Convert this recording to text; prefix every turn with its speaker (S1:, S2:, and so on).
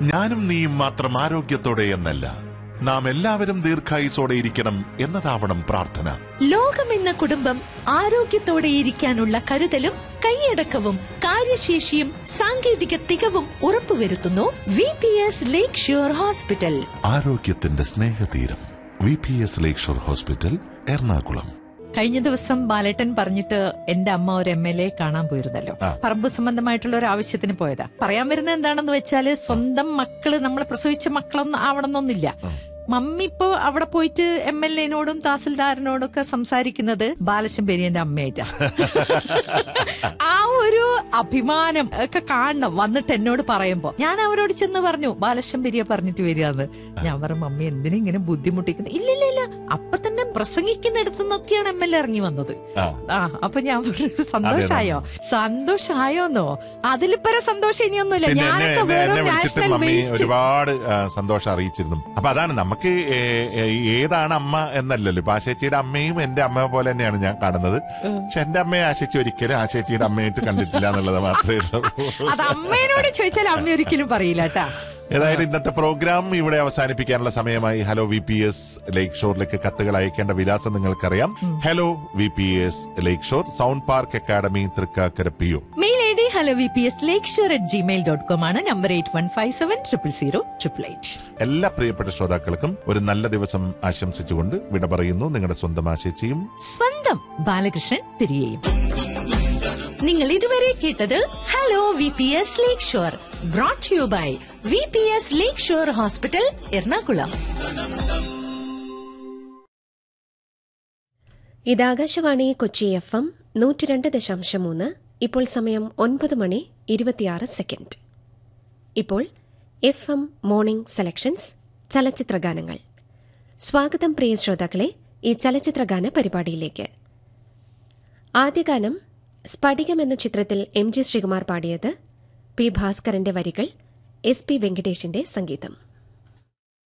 S1: ഞാനും നീയും മാത്രം ആരോഗ്യത്തോടെ എന്നല്ല നാം എല്ലാവരും ദീർഘായുസോടെ ഇരിക്കണം എന്നതാവണം പ്രാർത്ഥന
S2: ലോകമെന്ന കുടുംബം ആരോഗ്യത്തോടെ ഇരിക്കാനുള്ള കരുതലും കൈയടക്കവും കാര്യശേഷിയും സാങ്കേതിക തികവും ഉറപ്പുവരുത്തുന്നു V P S Lakeshore hospital
S1: ആരോഗ്യത്തിന്റെ സ്നേഹതീരം V P S Lakeshore hospital Ernakulam
S2: കഴിഞ്ഞ ദിവസം ബാലേട്ടൻ പറഞ്ഞിട്ട് എന്റെ അമ്മ ഒരു എം എൽ എ കാണാൻ പോയിരുന്നല്ലോ പറമ്പ് സംബന്ധമായിട്ടുള്ള ഒരു ആവശ്യത്തിന് പോയതാ പറയാൻ വരുന്നത് എന്താണെന്ന് വെച്ചാല് സ്വന്തം മക്കള് നമ്മളെ പ്രസവിച്ച മക്കളൊന്നും ആവണമെന്നൊന്നില്ല മമ്മി ഇപ്പോ അവിടെ പോയിട്ട് എം എൽ എനോടും തഹസിൽദാരനോടും ഒക്കെ സംസാരിക്കുന്നത് ബാലശം പെരിയന്റെ അമ്മയായിട്ടാ ആ ഒരു അഭിമാനം ഒക്കെ കാണണം വന്നിട്ട് എന്നോട് പറയുമ്പോ ഞാൻ അവരോട് ചെന്ന് പറഞ്ഞു ബാലശം പെരിയ പറഞ്ഞിട്ട് വരികയെന്ന് ഞാൻ പറഞ്ഞു മമ്മി എന്തിനാ ഇങ്ങനെ ബുദ്ധിമുട്ടിക്കുന്നത് ഇല്ല ഇല്ല ഇല്ല അപ്പൊ തന്നെ പ്രസംഗിക്കുന്നിടത്തു നിന്നൊക്കെയാണ് എം എൽ എ ഇറങ്ങി വന്നത്
S1: ആ.
S2: ആ അപ്പൊ ഞാൻ പറഞ്ഞു, സന്തോഷായോ സന്തോഷായോന്നോ അതിലിപ്പര സന്തോഷം ഇനിയൊന്നുമില്ല
S1: പിന്നെ എന്നെ
S2: ഞാനൊക്കെ
S1: എന്നെ-
S2: വെറും
S1: എന്നെ വിളിച്ചിട്ട്
S2: നാഷണൽ
S1: മമ്മി
S2: വേസ്റ്റ്
S1: ഒരുപാട് ആ, സന്തോഷം അറിയിച്ചിരുന്നു അപ്പൊ അതാണ് നമുക്ക് ഏ, ഏ, ഏതാണ് അമ്മ എന്നല്ലല്ലോ ഇപ്പൊ ആശേച്ചിയുടെ അമ്മയും എന്റെ അമ്മ പോലെ തന്നെയാണ് ഞാൻ കാണുന്നത് പക്ഷെ എന്റെ അമ്മയെ ആശേച്ചി ഒരിക്കലും ആശേച്ചിയുടെ അമ്മയായിട്ട് കണ്ടിട്ടില്ല എന്നുള്ളത് മാത്രമേ ഉള്ളൂ
S2: അത് അമ്മേനോട് ചോദിച്ചാൽ അമ്മ ഒരിക്കലും പറയില്ല കേട്ടാ
S1: ഏതായാലും ഇന്നത്തെ പ്രോഗ്രാം ഇവിടെ അവസാനിപ്പിക്കാനുള്ള സമയമായി ഹലോ വി പി എസ് ലേക്ക് ഷോറിലേക്ക് കത്തുകൾ അയക്കേണ്ട വിലാസം നിങ്ങൾക്കറിയാം hello V P S Lakeshore sound park academy Thrikkakara P O
S2: mail I D hello V P S Lakeshore at Gmail dot com ആണ് number eight one five seven triple zero triple eight
S1: എല്ലാ പ്രിയപ്പെട്ട ശ്രോതാക്കൾക്കും ഒരു നല്ല ദിവസം ആശംസിച്ചുകൊണ്ട് വിട പറയുന്നു നിങ്ങളുടെ സ്വന്തം ആശേച്ചിയും
S2: സ്വന്തം ബാലകൃഷ്ണൻ പെരിയയും നിങ്ങൾ ഇതുവരെ കേട്ടത് hello V P S Lakeshore brought you by V P S Lakeshore hospital Ernakulam
S3: ഇത് ആകാശവാണി കൊച്ചി എഫ് എം നൂറ്റി രണ്ട് ദശാംശം മൂന്ന് ഇപ്പോൾ സമയം ഒൻപത് മണി ഇരുപത്തിയാറ് സെക്കൻഡ് ഇപ്പോൾ എഫ് എം മോർണിംഗ് സെലക്ഷൻസ് ചലച്ചിത്രഗാനങ്ങൾ സ്വാഗതം പ്രിയ ശ്രോതാക്കളെ ഈ ചലച്ചിത്രഗാന പരിപാടിയിലേക്ക് ആദ്യ ഗാനം സ്ഫടികം എന്ന ചിത്രത്തിൽ എം ജി ശ്രീകുമാർ പാടിയത് പി ഭാസ്കരന്റെ വരികൾ എസ് പി വെങ്കടേഷിന്റെ സംഗീതം